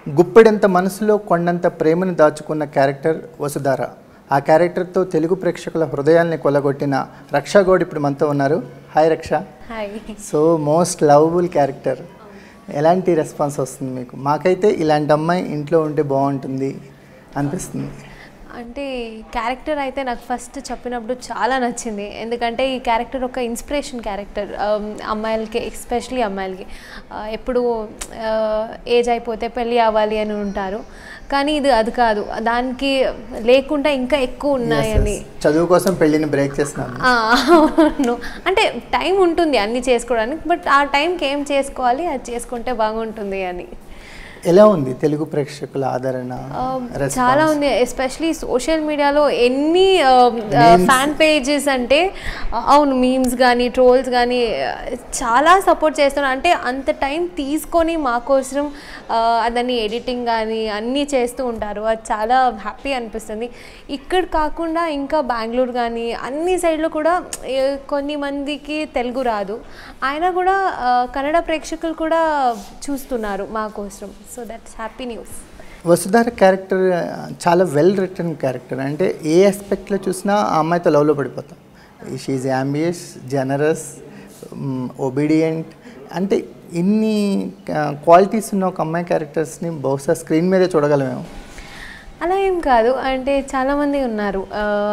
గుప్పెడంత మనసులో కొండంత ప్రేమను దాచుకున్న క్యారెక్టర్ వసుధార ఆ క్యారెక్టర్తో తెలుగు ప్రేక్షకుల హృదయాల్ని కొల్లగొట్టిన రక్షా గౌడ్ ఇప్పుడు మనతో ఉన్నారు hi Raksha hi so most lovable character ఎలాంటి రెస్పాన్స్ వస్తుంది మీకు మాకైతే ఇలాంటి అమ్మాయి ఇంట్లో ఉంటే బాగుంటుంది అనిపిస్తుంది అంటే ఈ క్యారెక్టర్ అయితే నాకు ఫస్ట్ చెప్పినప్పుడు చాలా నచ్చింది ఎందుకంటే ఈ క్యారెక్టర్ ఒక ఇన్స్పిరేషన్ క్యారెక్టర్ అమ్మాయిలకి ఎస్పెషలీ అమ్మాయిలకి ఆ, ఎప్పుడు ఏజ్ అయిపోతే పెళ్ళి అవ్వాలి అని ఉంటారు కానీ ఇది అది కాదు దానికి లేకుండా ఇంకా ఎక్కువ ఉన్నాయని చదువు కోసం పెళ్ళిని బ్రేక్ చేస్తున్నాను ఆ, అవును అంటే టైం ఉంటుంది అన్నీ చేసుకోవడానికి బట్ ఆ టైంకి ఏం చేసుకోవాలి అది చేసుకుంటే బాగుంటుంది అని ఎలా ఉంది తెలుగు ప్రేక్షకుల ఆదరణ రెస్పాన్స్? చాలా ఉంది ఎస్పెషలీ సోషల్ మీడియాలో ఎన్ని Memes. ఫ్యాన్ పేజెస్ అంటే ఆ, అవును మీమ్స్ కానీ ట్రోల్స్ కానీ చాలా సపోర్ట్ చేస్తున్నారు అంటే అంత టైం తీసుకొని మా కోసం ఆ, దాన్ని ఎడిటింగ్ కానీ అన్నీ చేస్తూ ఉంటారు అది చాలా హ్యాపీ అనిపిస్తుంది ఇక్కడ కాకుండా ఇంకా బెంగళూరు కానీ అన్ని సైడ్లో కూడా ఏ, కొన్ని మందికి తెలుగు రాదు ఆయన కూడా ఆ, కన్నడ ప్రేక్షకులు కూడా చూస్తున్నారు మా కోసం so that's happy news Vasudhara character చాలా వెల్ రిటర్న్ క్యారెక్టర్ అంటే ఏ ఆస్పెక్ట్లో చూసినా ఆ అమ్మాయితో లవ్లో పడిపోతాం షీఈ్ అంబియస్ జనరస్ ఒబీడియంట్ అంటే ఇన్ని క్వాలిటీస్ ఉన్న ఒక అమ్మాయి క్యారెక్టర్స్ని బహుశా స్క్రీన్ మీదే చూడగలమేమో అలా ఏం కాదు అంటే చాలామంది ఉన్నారు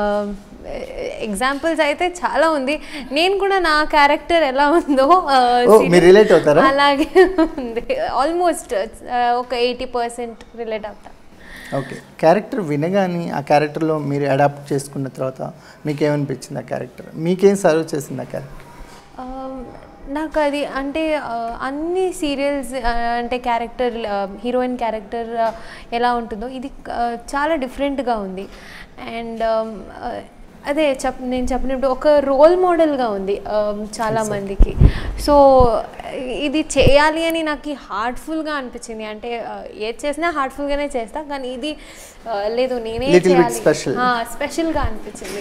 ఎగ్జాంపుల్స్ అయితే చాలా ఉంది నేను కూడా నా క్యారెక్టర్ ఎలా ఉందో ఆ, ఓ, సినీ- మీరు relate అవుతారా? అలాగే ఉంది ఆల్మోస్ట్ ఒక ఎయిటీ పర్సెంట్ రిలేట్ అవుతా ఓకే క్యారెక్టర్ వినగానే ఆ క్యారెక్టర్లో మీరు అడాప్ట్ చేసుకున్న తర్వాత మీకు ఏమనిపించింది ఆ క్యారెక్టర్ మీకేం సర్వ్ చేసింది ఆ క్యారెక్టర్ ఆ, నాకు అది అంటే ఆ, అన్ని సీరియల్స్ అంటే క్యారెక్టర్ హీరోయిన్ క్యారెక్టర్ ఎలా ఉంటుందో ఇది ఆ, చాలా డిఫరెంట్గా ఉంది అండ్ అదే చెప్ నేను చెప్పినప్పుడు ఒక రోల్ మోడల్గా ఉంది ఆ, చాలా మందికి సో ఇది చేయాలి అని నాకు హార్ట్ఫుల్గా అనిపించింది అంటే ఆ, ఏది చేసినా హార్ట్ఫుల్గానే చేస్తా కానీ ఇది ఆ, లేదు నేనే Little bit చేయాలి special. స్పెషల్గా అనిపించింది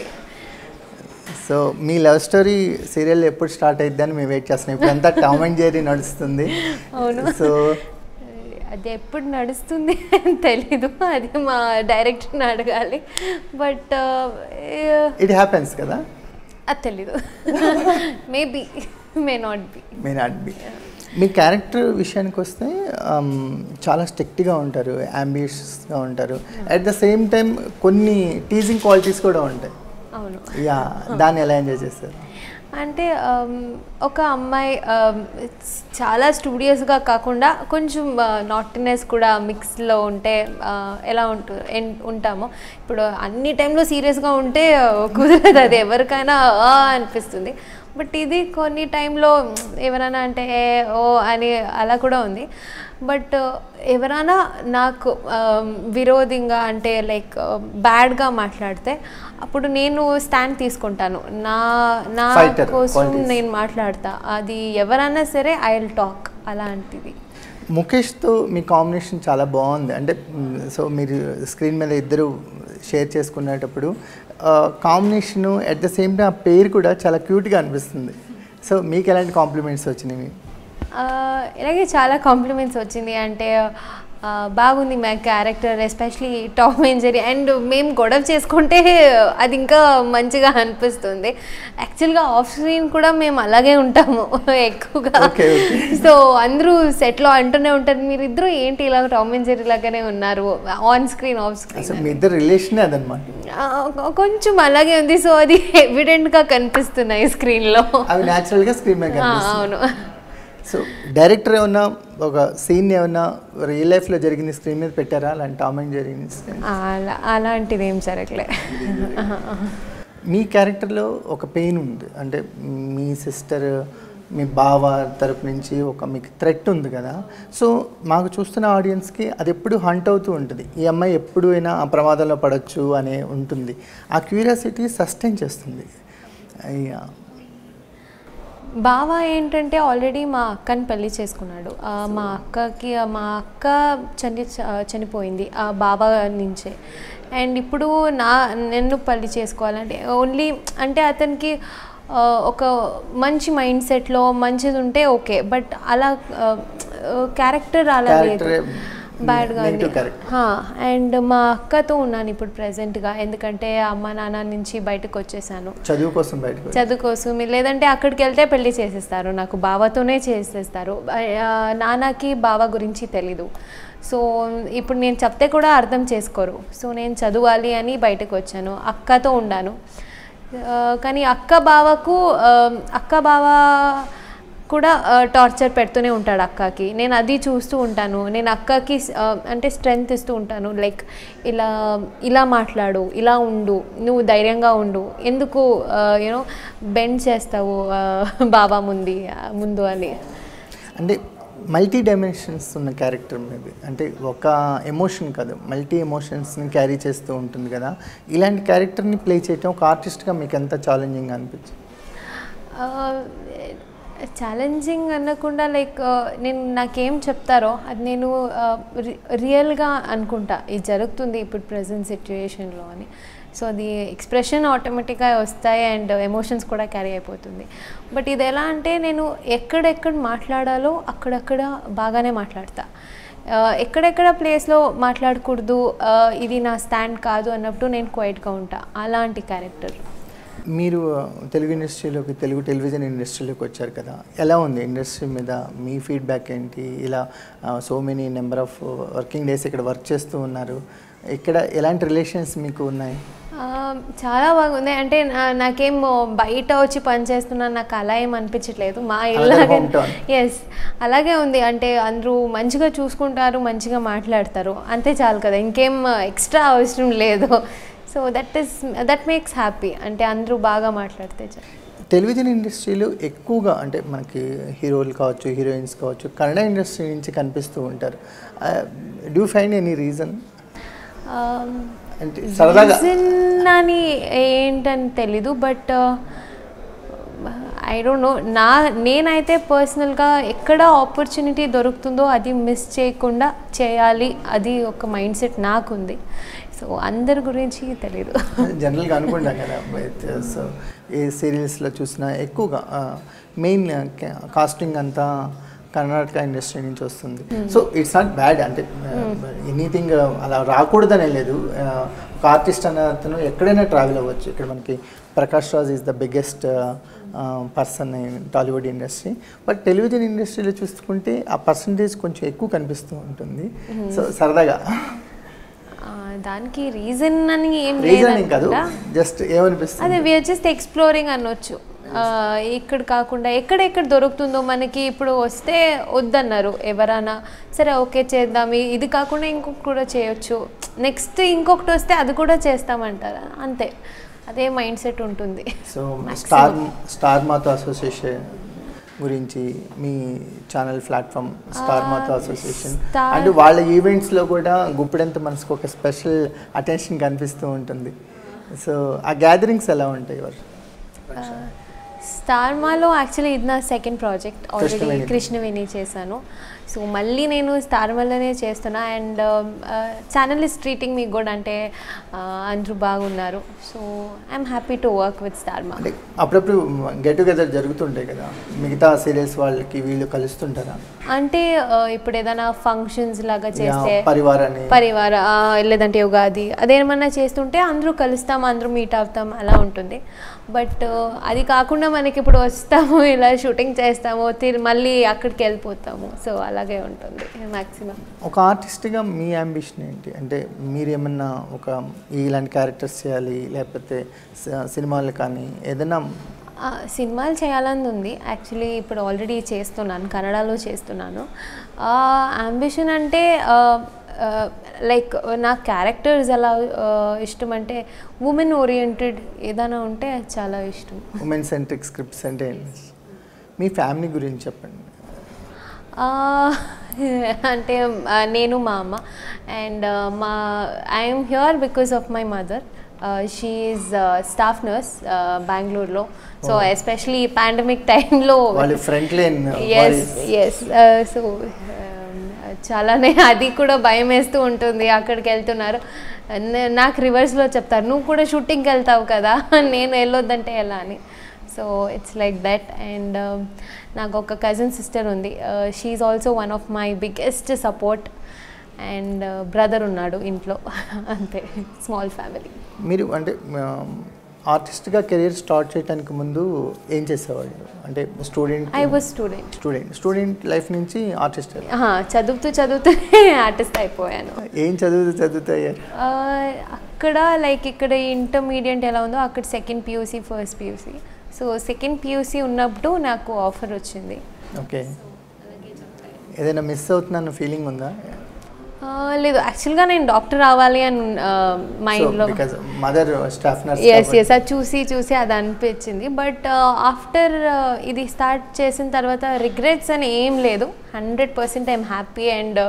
సో మీ లవ్ స్టోరీ సీరియల్ ఎప్పుడు స్టార్ట్ అయిద్ది అని మేము వెయిట్ చేస్తున్నాం ఇప్పుడు అంతా టామ్ అండ్ జెర్రీ నడుస్తుంది అవును. సో అది ఎప్పుడు నడుస్తుంది అని తెలీదు అది మా డైరెక్టర్ని అడగాలి బట్ ఇట్ హ్యాపెన్స్ కదా అది తెలీదు maybe may not be may not be మీ క్యారెక్టర్ విషయానికి వస్తే um, చాలా స్ట్రిక్ట్గా ఉంటారు అంబిషియస్గా ఉంటారు అట్ ద సేమ్ టైం కొన్ని టీజింగ్ క్వాలిటీస్ కూడా ఉంటాయి అవును యా దాన్ని ఎలా ఎంజాయ్ చేస్తారు అంటే um, ఒక అమ్మాయి um, చాలా స్టూడియస్గా కాకుండా కొంచెం నాటినెస్ కూడా మిక్స్లో ఉంటే uh, ఎలా ఉంటు ఎన్- ఉంటామో ఇప్పుడు అన్ని టైంలో సీరియస్గా ఉంటే uh, కుదరదు అది ఎవరికైనా "ఆ" అనిపిస్తుంది బట్ ఇది కొన్ని టైంలో ఎవరైనా అంటే "ఏ, ఓ అని అలా కూడా ఉంది బట్ ఎవరైనా నాకు um, విరోధంగా అంటే లైక్ బ్యాడ్గా మాట్లాడితే అప్పుడు నేను స్టాండ్ తీసుకుంటాను నా నా Fighter కోసం qualities. నేను మాట్లాడతా అది ఎవరైనా సరే ఐ విల్ టాక్ అలాంటిది ముఖేష్తో మీ కాంబినేషన్ చాలా బాగుంది అంటే సో మీరు స్క్రీన్ మీద ఇద్దరు షేర్ చేసుకునేటప్పుడు combination at the same time ఆ పేరు కూడా చాలా క్యూట్గా అనిపిస్తుంది సో మీకు ఎలాంటి కాంప్లిమెంట్స్ వచ్చినాయి మీకు? ఆ, ఇలాగే చాలా కాంప్లిమెంట్స్ వచ్చింది అంటే ఆ, బాగుంది మా character especially Tom and Jerry and మేము గొడవ చేసుకుంటే అది ఇంకా మంచిగా అనిపిస్తుంది యాక్చువల్గా ఆఫ్ స్క్రీన్ కూడా మేము అలాగే ఉంటాము ఎక్కువగా Okay, okay. సో అందరూ సెట్లో అంటూనే ఉంటారు మీరు ఇద్దరు ఏంటి ఇలా టామ్ అండ్ జెరీ లాగానే ఉన్నారు ఆన్ స్క్రీన్ ఆఫ్ స్క్రీన్ అసలు మీ ఇద్దరు రిలేషనే అదనమాట ఆ, కొంచెం అలాగే ఉంది సో అది ఎవిడెంట్గా కనిపిస్తున్నాయి స్క్రీన్లో అవి న్యాచురల్గా స్క్రీన్ మీద కనిపిస్తుంది అవును సో డైరెక్టర్ ఏమన్నా ఒక సీన్ ఏమన్నా రియల్ లైఫ్లో జరిగింది స్క్రీన్ మీద పెట్టారా అలాంటి టామ్ అండ్ జరిగిన scene? అలా అలాంటిది ఏం జరగలే మీ క్యారెక్టర్లో ఒక పెయిన్ ఉంది అంటే మీ సిస్టర్ మీ బావ తరపు నుంచి ఒక మీకు థ్రెట్ ఉంది కదా సో మాకు చూస్తున్న ఆడియన్స్కి అది ఎప్పుడు హంట్ అవుతూ ఉంటుంది ఈ అమ్మాయి ఎప్పుడు అయినా ఆ ప్రమాదంలో పడవచ్చు అనే ఉంటుంది ఆ క్యూరియాసిటీ సస్టైన్ చేస్తుంది అయ్యా బావ ఏంటంటే ఆల్రెడీ మా అక్కని పెళ్లి చేసుకున్నాడు ఆ, మా అక్కకి మా అక్క చని చనిపోయింది ఆ బావ నుంచే అండ్ ఇప్పుడు నా నన్ను పెళ్లి చేసుకోవాలంటే ఓన్లీ అంటే అతనికి ఆ, ఒక మంచి మైండ్ సెట్లో మంచిది ఉంటే ఓకే బట్ అలా క్యారెక్టర్ అలా లేదు క్యారెక్టర్ బ్యాడ్గా నెగిటివ్ క్యారెక్టర్ అండ్ మా అక్కతో ఉన్నాను ఇప్పుడు ప్రెసెంట్గా ఎందుకంటే అమ్మ నాన్న నుంచి బయటకు వచ్చేసాను చదువు కోసం బయటకు వచ్చారు. చదువు కోసం లేదంటే అక్కడికి వెళ్తే పెళ్లి చేసేస్తారు నాకు బావతోనే చేసేస్తారు ఆ, నాన్నకి బావ గురించి తెలీదు సో ఇప్పుడు నేను చెప్తే కూడా అర్థం చేసుకోరు సో నేను చదవాలి అని బయటకు వచ్చాను అక్కతో ఉండాను ఆ, కానీ అక్క బావకు ఆ, అక్క బావ కూడా టార్చర్ పెడుతూనే ఉంటాడు అక్కకి నేను అది చూస్తూ ఉంటాను నేను అక్కకి ఆ, అంటే స్ట్రెంగ్త్ ఇస్తూ ఉంటాను లైక్ ఇలా ఇలా మాట్లాడు ఇలా ఉండు నువ్వు ధైర్యంగా ఉండు ఎందుకు యూనో బెండ్ చేస్తావు ఆ, బాబా ముందు ముందు అని అంటే మల్టీ డైమెన్షన్స్ ఉన్న క్యారెక్టర్ మీది అంటే ఒక ఎమోషన్ కాదు మల్టీ ఎమోషన్స్ని క్యారీ చేస్తూ ఉంటుంది కదా ఇలాంటి క్యారెక్టర్ని ప్లే చేయటం ఒక ఆర్టిస్ట్గా మీకు ఎంత ఛాలెంజింగ్ అనిపించింది ఛాలెంజింగ్ అనకుండా లైక్ నేను నాకేం చెప్తారో అది నేను రియల్గా అనుకుంటా ఇది జరుగుతుంది ఇప్పుడు ప్రజెంట్ సిచ్యుయేషన్లో అని సో అది ఎక్స్ప్రెషన్ ఆటోమేటిక్గా వస్తాయి అండ్ ఎమోషన్స్ కూడా క్యారీ అయిపోతుంది బట్ ఇది ఎలా అంటే నేను ఎక్కడెక్కడ మాట్లాడాలో అక్కడక్కడ బాగానే మాట్లాడతా ఆ, ఎక్కడెక్కడ ప్లేస్లో మాట్లాడకూడదు ఆ, ఇది నా స్టాండ్ కాదు అన్నప్పుడు నేను క్వైట్గా ఉంటా అలాంటి క్యారెక్టర్ మీరు తెలుగు ఇండస్ట్రీలోకి తెలుగు టెలివిజన్ ఇండస్ట్రీలోకి వచ్చారు కదా ఎలా ఉంది ఇండస్ట్రీ మీద మీ ఫీడ్బ్యాక్ ఏంటి ఇలా so many number of working days ఇక్కడ వర్క్ చేస్తూ ఉన్నారు ఇక్కడ ఎలాంటి రిలేషన్స్ మీకు ఉన్నాయి ఆ, చాలా బాగుంది అంటే నా- నాకేం బయట వచ్చి పని చేస్తున్నాను నాకు అలా ఏం అనిపించట్లేదు మా ఇల్లాగే hometown. ఎస్ అలాగే ఉంది అంటే అందరూ మంచిగా చూసుకుంటారు మంచిగా మాట్లాడతారు అంతే చాలు కదా ఇంకేం ఎక్స్ట్రా అవసరం లేదు so that is that makes happy అంటే అందరూ బాగా మాట్లాడితే చాలు టెలివిజన్ ఇండస్ట్రీలో ఎక్కువగా అంటే మనకి హీరోలు కావచ్చు హీరోయిన్స్ కావచ్చు కన్నడ ఇండస్ట్రీ నుంచి కనిపిస్తూ ఉంటారు డూ ఫైండ్ ఎనీ రీజన్ అంటే సరదాగా రీజన్ అని ఏంటని తెలీదు బట్ ఐ డోంట్ నో నా నేనైతే పర్సనల్గా ఎక్కడ ఆపర్చునిటీ దొరుకుతుందో అది మిస్ చేయకుండా చేయాలి అది ఒక మైండ్ సెట్ నాకుంది సో అందరి గురించి తెలీదు జనరల్గా అనుకుంటాం కదా సో ఏ సీరియల్స్లో చూసినా ఎక్కువగా మెయిన్ కాస్టింగ్ అంతా కర్ణాటక ఇండస్ట్రీ నుంచి వస్తుంది సో ఇట్స్ నాట్ బ్యాడ్ అంటే ఎనీథింగ్ అలా రాకూడదనే లేదు ఆ, ఒక ఆర్టిస్ట్ అనే అతను ఎక్కడైనా ట్రావెల్ అవ్వచ్చు ఇక్కడ మనకి Prakash Raj is the biggest person in Tollywood industry but television ఇండస్ట్రీలో చూసుకుంటే ఆ పర్సంటేజ్ కొంచెం ఎక్కువ కనిపిస్తూ ఉంటుంది సో సరదాగా ఆ, దానికి రీజన్ అని ఏం రీజన్ ఏం కాదు లేదనుకుంటా జస్ట్ ఏమనిపిస్తుంది అదే వీఆర్ జస్ట్ ఎక్స్ప్లోరింగ్ అనొచ్చు ఆ, ఇక్కడ కాకుండా ఎక్కడెక్కడ దొరుకుతుందో మనకి ఇప్పుడు వస్తే వద్దన్నారు ఎవరైనా సరే ఓకే చేద్దాం ఇ- ఇది కాకుండా ఇంకొకటి కూడా చేయొచ్చు నెక్స్ట్ ఇంకొకటి వస్తే అది కూడా చేస్తామంటారు అంతే అదే మైండ్ సెట్ ఉంటుంది సో స్టార్ స్టార్ మాతో అసోసియేషన్ గురించి మీ ఛానల్ ప్లాట్ఫామ్ స్టార్ మాతో అసోసియేషన్ Star- అండ్ వాళ్ళ ఈవెంట్స్లో కూడా గుప్పెడంత మనసుకు ఒక స్పెషల్ అటెన్షన్ కనిపిస్తూ ఉంటుంది సో ఆ గ్యాదరింగ్స్ ఎలా ఉంటాయి వారు స్టార్ మాలో యాక్చువల్లీ ఇది నా second project already Krishnaveni. Krishnaveni చేశాను సో మళ్ళీ నేను స్టార్ మాలోనే చేస్తున్నా and channel is treating me good అంటే ఆ, అందరూ బాగున్నారు so I'm happy to work with Star Maa అంటే అప్పుడప్పుడు గెట్ టుగెదర్ జరుగుతుంటాయి కదా మిగతా సీరియల్స్ వాళ్ళకి వీళ్ళు కలుస్తుంటారా అంటే ఆ, ఇప్పుడు ఏదైనా ఫంక్షన్స్ లాగా చేస్తే యా, పరివారాన్ని పరివార ఆ, లేదంటే ఉగాది అదేమన్నా చేస్తుంటే అందరూ కలుస్తాం అందరూ మీట్ అవుతాం అలా ఉంటుంది బట్ అది కాకుండా మనకి ఇప్పుడు వస్తాము ఇలా షూటింగ్ చేస్తాము తిరిగి మళ్ళీ అక్కడికి వెళ్ళిపోతాము సో అలాగే ఉంటుంది మ్యాక్సిమం ఒక ఆర్టిస్ట్గా మీ అంబిషన్ ఏంటి అంటే మీరు ఏమన్నా ఒక ఇలాంటి క్యారెక్టర్స్ చేయాలి లేకపోతే స- సినిమాలు కానీ ఏదైనా ఆ, సినిమాలు చేయాలని ఉంది యాక్చువల్లీ ఇప్పుడు ఆల్రెడీ చేస్తున్నాను కన్నడలో చేస్తున్నాను అంబిషన్ అంటే లైక్ నా క్యారెక్టర్స్ ఎలా ఆ, ఇష్టం అంటే ఉమెన్ ఓరియంటెడ్ ఏదైనా ఉంటే అది చాలా ఇష్టం ఉమెన్ సెంట్రిక్ స్క్రిప్ట్స్ అంటే ఏంటి? మీ ఫ్యామిలీ గురించి చెప్పండి ఆ, అంటే ఆ, నేను మా అమ్మ అండ్ మా I'm here because of my mother she is staff nurse బెంగళూరులో సో Oh. ఎస్పెషలీ పాండమిక్ టైంలో వాళ్ళు front line yes yes so చాలానే అది కూడా భయం వేస్తూ ఉంటుంది అక్కడికి వెళ్తున్నారు నే- నాకు రివర్స్లో చెప్తారు నువ్వు కూడా షూటింగ్కి వెళ్తావు కదా నేను వెళ్ళొద్దంటే ఎలా అని so it's like that and నాకు ఒక కజిన్ సిస్టర్ ఉంది she's also one of my biggest support and brother ఉన్నాడు ఇంట్లో అంతే స్మాల్ ఫ్యామిలీ మీరు అంటే ఆర్టిస్ట్గా కెరీర్ స్టార్ట్ చేయడానికి ముందు ఏం చేసేవాళ్ళు అంటే student I was student student student life నుంచి ఆర్టిస్ట్ చదువుతూ చదువుతూనే ఆర్టిస్ట్ అయిపోయాను ఏం చదువుతూ చదువుతూ అయ్యారు ఆ, అక్కడ లైక్ ఇక్కడ ఇంటర్మీడియట్ ఎలా ఉందో అక్కడ second PUC first PUC so second PUC ఉన్నప్పుడు నాకు ఆఫర్ వచ్చింది ఓకే ఏదైనా మిస్ అవుతున్నాన్న ఫీలింగ్ ఉందా ఆ, లేదు యాక్చువల్గా నేను డాక్టర్ అవ్వాలి అని మైండ్లో because mother staff nurse yes yes అది చూసి చూసి అది అనిపించింది బట్ ఆఫ్టర్ ఇది స్టార్ట్ చేసిన తర్వాత రిగ్రెట్స్ అని ఏం లేదు hundred percent I'm happy and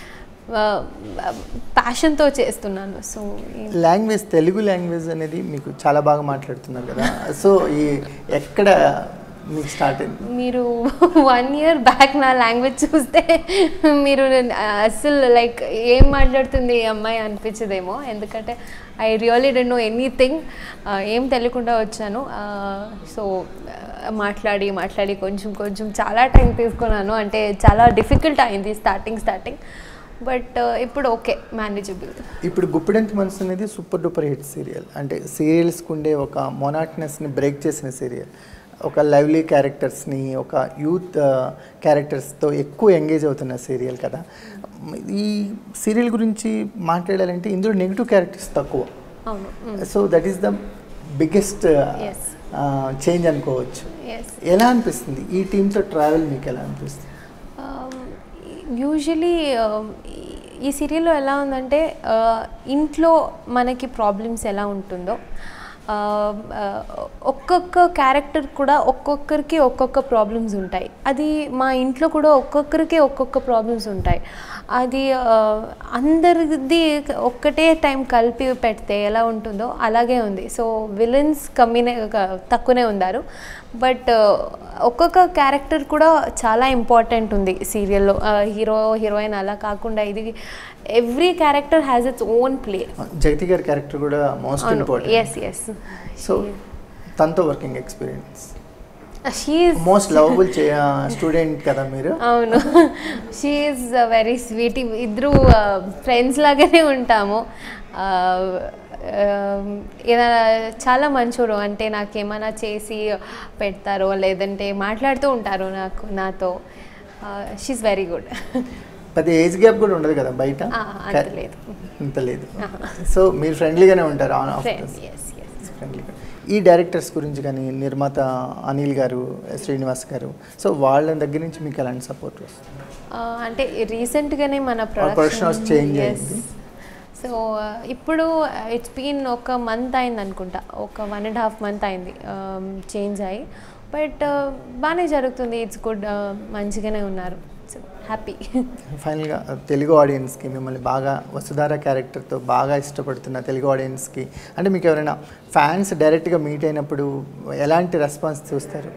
ప్యాషన్తో చేస్తున్నాను సో లాంగ్వేజ్ తెలుగు లాంగ్వేజ్ అనేది మీకు చాలా బాగా మాట్లాడుతున్నారు కదా సో ఈ ఎక్కడ మీకు స్టార్ట్ అయింది మీరు వన్ ఇయర్ బ్యాక్ నా లాంగ్వేజ్ చూస్తే మీరు అసలు లైక్ ఏం మాట్లాడుతుంది ఈ అమ్మాయి అనిపించదేమో ఎందుకంటే I really didn't know anything ఏం తెలియకుండా వచ్చాను సో మాట్లాడి మాట్లాడి కొంచెం కొంచెం చాలా టైం తీసుకున్నాను అంటే చాలా డిఫికల్ట్ అయింది స్టార్టింగ్ స్టార్టింగ్ బట్ ఇప్పుడు ఓకే మేనేజబుల్ ఇప్పుడు గుప్పిడంత మనసు అనేది సూపర్ డూపర్ హిట్ సీరియల్ అంటే సీరియల్స్కి ఉండే ఒక మొనాట్నెస్ని బ్రేక్ చేసిన సీరియల్ ఒక లవ్లీ క్యారెక్టర్స్ని ఒక యూత్ క్యారెక్టర్స్తో ఎక్కువ ఎంగేజ్ అవుతున్న సీరియల్ కదా ఈ సీరియల్ గురించి మాట్లాడాలంటే ఇందులో నెగిటివ్ క్యారెక్టర్స్ తక్కువ అవును so that is the biggest Yes. Change అనుకోవచ్చు ఎస్ ఎలా అనిపిస్తుంది ఈ టీంతో ట్రావెల్ మీకు ఎలా అనిపిస్తుంది యూజువలీ ఈ సీరియల్లో ఎలా ఉందంటే uh, ఇంట్లో మనకి ప్రాబ్లమ్స్ ఎలా ఉంటుందో uh, uh, ఒక్కొక్క క్యారెక్టర్ కూడా ఒక్కొక్కరికి ఒక్కొక్క ప్రాబ్లమ్స్ ఉంటాయి అది మా ఇంట్లో కూడా ఒక్కొక్కరికి ఒక్కొక్క ప్రాబ్లమ్స్ ఉంటాయి అది uh, అందరిది ఒక్కటే టైం కలిపి పెడితే ఎలా ఉంటుందో అలాగే ఉంది సో విలన్స్ కమ్మినే తక్కువనే ఉన్నారు బట్ ఒక్కొక్క క్యారెక్టర్ కూడా చాలా ఇంపార్టెంట్ ఉంది సీరియల్లో హీరో హీరోయిన్ అలా కాకుండా ఇది every character has its own play Jagathi గారి క్యారెక్టర్ కూడా most important yes yes so తనతో working experience she's most lovable student కదా మీరు అవును షీఈస్ వెరీ స్వీట్ ఇద్దరు ఫ్రెండ్స్ లాగానే ఉంటాము ఏదైనా చాలా మంచోడు అంటే నాకేమైనా చేసి పెడతారో లేదంటే మాట్లాడుతూ ఉంటారు నాకు నాతో షీఈ్ వెరీ గుడ్ పెద్ద ఏజ్ గ్యాప్ కూడా ఉండదు కదా బయట ఆ, అంత లేదు. అంత లేదు సో మీరు ఫ్రెండ్లీగానే ఉంటారు on off friends yes yes ఫ్రెండ్లీగా ఈ డైరెక్టర్స్ గురించి కానీ నిర్మాత అనిల్ గారు శ్రీనివాస్ గారు సో వాళ్ళ దగ్గర నుంచి మీకు ఎలాంటి సపోర్ట్ వస్తుంది అంటే రీసెంట్గానే మన production house change అయింది. సో ఇప్పుడు ఇట్స్ బీన్ ఒక మంత్ అయింది అనుకుంటా ఒక వన్ అండ్ హాఫ్ మంత్ అయింది చేంజ్ అయ్యి బట్ బాగానే జరుగుతుంది ఇట్స్ గుడ్ మంచిగానే ఉన్నారు సో హ్యాపీ ఫైనల్గా తెలుగు ఆడియన్స్కి మిమ్మల్ని బాగా వసుధార క్యారెక్టర్తో బాగా ఇష్టపడుతున్న తెలుగు ఆడియన్స్కి అంటే మీకు ఎవరైనా ఫ్యాన్స్ డైరెక్ట్గా మీట్ అయినప్పుడు ఎలాంటి రెస్పాన్స్ చూస్తారు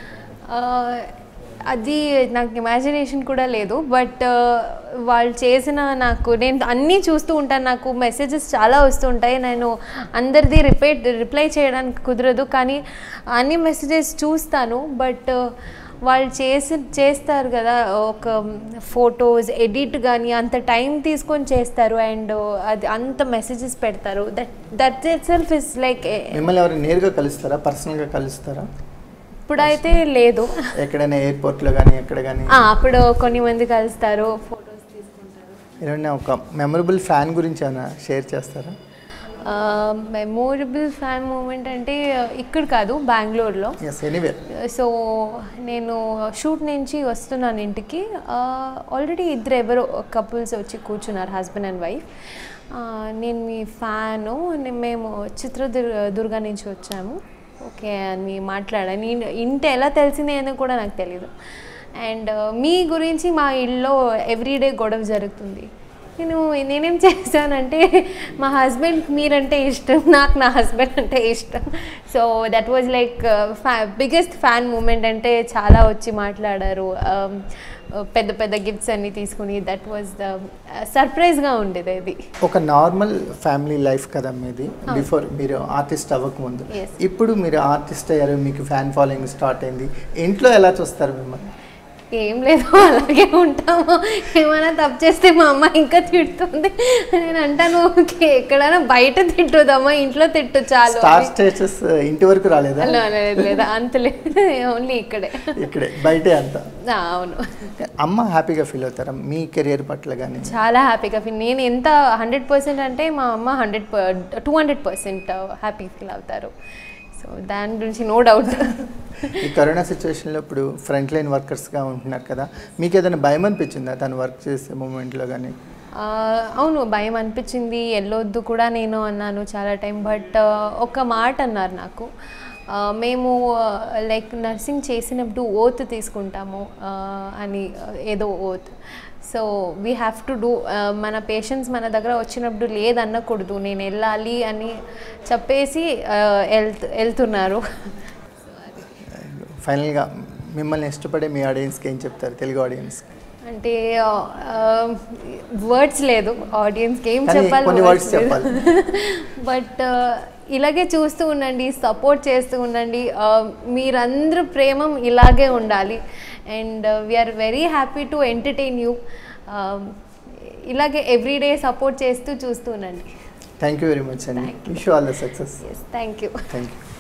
అది నాకు ఇమాజినేషన్ కూడా లేదు బట్ వాళ్ళు చేసిన నాకు నేను అన్నీ చూస్తూ ఉంటాను నాకు మెసేజెస్ చాలా వస్తూ ఉంటాయి నేను అందరిది రిపై రిప్లై చేయడానికి కుదరదు కానీ అన్ని మెసేజెస్ చూస్తాను బట్ వాళ్ళు చేసి చేస్తారు కదా ఒక ఫొటోస్ ఎడిట్ కానీ అంత టైం తీసుకొని చేస్తారు అండ్ అది అంత మెసేజెస్ పెడతారు that that itself is like మిమ్మల్ని ఎవరైనా నేరుగా కలుస్తారా పర్సనల్గా కలుస్తారా ఇప్పుడైతే లేదు ఎక్కడైనా ఎయిర్పోర్ట్లో కానీ ఎక్కడ కానీ ఆ, అప్పుడు కొన్ని మంది కలుస్తారు ఫొటోస్ తీసుకుంటారు ఏమైనా ఒక మెమరబుల్ ఫ్యాన్ గురించి ఏమైనా షేర్ చేస్తారా మెమోరబుల్ ఫ్యాన్ మూమెంట్ అంటే ఇక్కడ కాదు బెంగళూరులో ఎస్ ఎనీవేర్ సో నేను షూట్ నుంచి వస్తున్నాను ఇంటికి ఆల్రెడీ ఇద్దరు ఎవరో కపుల్స్ వచ్చి కూర్చున్నారు హస్బెండ్ అండ్ వైఫ్ నేను మీ ఫ్యాను మేము చిత్రదుర్గ దుర్గా నుంచి వచ్చాము ఓకే అని మాట్లాడాను నేను ఇంటి ఎలా తెలిసింది అని కూడా నాకు తెలియదు అండ్ మీ గురించి మా ఇల్లు ఎవ్రీడే గొడవ జరుగుతుంది నేను నేనేం చేశానంటే మా హస్బెండ్ మీరంటే ఇష్టం నాకు నా హస్బెండ్ అంటే ఇష్టం సో దట్ వాజ్ లైక్ ఫ్యా బిగ్గెస్ట్ ఫ్యాన్ మూమెంట్ అంటే చాలా వచ్చి మాట్లాడారు Um, పెద్ద పెద్ద గిఫ్ట్స్ అన్ని తీసుకుని దట్ వాజ్ ద సర్ప్రైజ్గా ఉండేది అది ఒక నార్మల్ ఫ్యామిలీ లైఫ్ కదా మీది బిఫోర్ మీరు ఆర్టిస్ట్ అవ్వకముందు Yes. ఇప్పుడు మీరు ఆర్టిస్ట్ అయ్యారు మీకు ఫ్యాన్ ఫాలోయింగ్ స్టార్ట్ అయింది ఇంట్లో ఎలా చూస్తారు మిమ్మల్ని ఏం లేదు అలాగే ఉంటాము ఏమైనా తప్పు చేస్తే మా అమ్మ ఇంకా తిడుతుంది నేను అంటాను "ఓకే, ఎక్కడైనా బయట తిట్టుదమ్మా ఇంట్లో తిట్టు చాలు స్టార్ స్టేటస్ ఇంటి వరకు రాలేదా అలా లేదు లేదు అంత లేదు ఓన్లీ ఇక్కడే ఇక్కడే బయటే అంతా ఆ, అవును అమ్మ హ్యాపీగా ఫీల్ అవుతారా మీ కెరియర్ పట్ల కానీ చాలా హ్యాపీగా ఫీల్ నేను ఎంత హండ్రెడ్ పర్సెంట్ అంటే మా అమ్మ hundred two hundred percent happy feel అవుతారు సో దాని గురించి నో డౌట్ ఈ కరోనా సిచ్యువేషన్లో ఇప్పుడు ఫ్రంట్ లైన్ వర్కర్స్గా ఉంటున్నారు కదా మీకు ఏదైనా భయం అనిపించిందా తను వర్క్ చేసే మూమెంట్లో కానీ ఆ, అవును భయం అనిపించింది వెళ్ళొద్దు కూడా నేను అన్నాను చాలా టైం బట్ ఒక మాట అన్నారు నాకు ఆ, మేము లైక్ నర్సింగ్ చేసినప్పుడు ఓత్ తీసుకుంటాము ఆ, అని ఆ, ఏదో oath so we have to do మన పేషెంట్స్ మన దగ్గర వచ్చినప్పుడు లేదన్నకూడదు నేను వెళ్ళాలి అని చెప్పేసి ఆ, వెళ్తు వెళ్తున్నారు ఫైనల్గా మిమ్మల్ని ఇష్టపడే మీ ఆడియన్స్కి ఏం చెప్తారు తెలుగు ఆడియన్స్కి అంటే వర్డ్స్ లేదు ఆడియన్స్కి ఏం కానీ చెప్పాలి కొన్ని words words చెప్పాలి. బట్ ఇలాగే చూస్తూ ఉండండి సపోర్ట్ చేస్తూ ఉండండి Uh, మీరందరూ ప్రేమం ఇలాగే ఉండాలి and we're very happy to entertain you ఇలాగే ఎవ్రీడే సపోర్ట్ చేస్తూ చూస్తూ ఉండండి థ్యాంక్ యూ వెరీ మచ్ అండి wish all the success yes thank you thank you